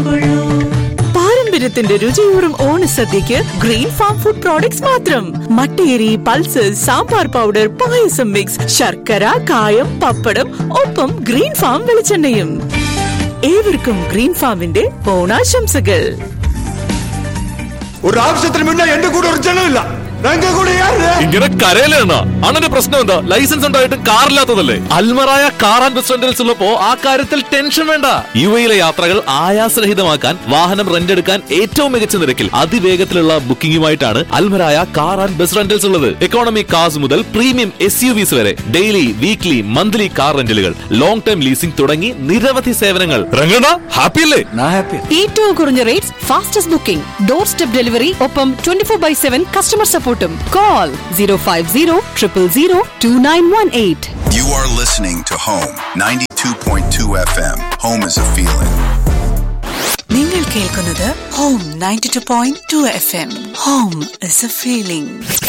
പാരമ്പര്യത്തിന്റെ രുചിയൂറും ഓണസദ്യക്ക് ഗ്രീൻ ഫാം ഫുഡ് പ്രോഡക്ട്സ് മാത്രം മട്ടേരി pulses sambar powder payasam mix ശർക്കര കായം പപ്പടം ഒപ്പം ഗ്രീൻ ഫാം വെളിച്ചെണ്ണയും ഏവർക്കും ഗ്രീൻ ഫാമിന്റെ ഓണാശംസകൾ ஒரு ஆபசத்துல முன்ன எந்த கூட ஒரு ஜனம் இல்ல எங்க கூட யாரு ഇങ്ങനെ കരയിലെണ്ണ അണ്ണന്റെ പ്രശ്നം എന്താ ലൈസൻസ് ഉണ്ടായിട്ട് കാറില്ലാത്തതല്ലേ അൽമറായ കാർ ആൻഡ് റെസ്റ്റോറന്റിൽസ് ഉള്ളപ്പോ ആ കാര്യത്തിൽ ടെൻഷൻ വേണ്ട യു എയിലെ യാത്രകൾ ആയാസരഹിതമാക്കാൻ വാഹനം റെന്റ് എടുക്കാൻ ഏറ്റവും മികച്ച നിരക്കിൽ അതിവേഗത്തിലുള്ള ബുക്കിംഗുമായിട്ടാണ് Almarai car and bus rentals ഉള്ളത് എക്കോണമി കാർസ് മുതൽ പ്രീമിയം എസ് യു വിസ് വരെ ഡെയിലി വീക്ക്ലി മന്ത്ലി കാർ റെന്റലുകൾ ലോങ് ടൈം ലീസിംഗ് തുടങ്ങി നിരവധി സേവനങ്ങൾ രംഗണ ഹാപ്പി അല്ലേ நான் ஹாப்பி ഏറ്റവും കുറഞ്ഞ rates fastest booking door step delivery ഒപ്പം twenty four by seven customer സപ്പോർട്ടും call zero five zero triple zero two nine one eight You are listening to Home 92.2 FM. Home is a feeling. നിങ്ങൾ കേൾക്കുന്നത് home ninety two point two F M home is a feeling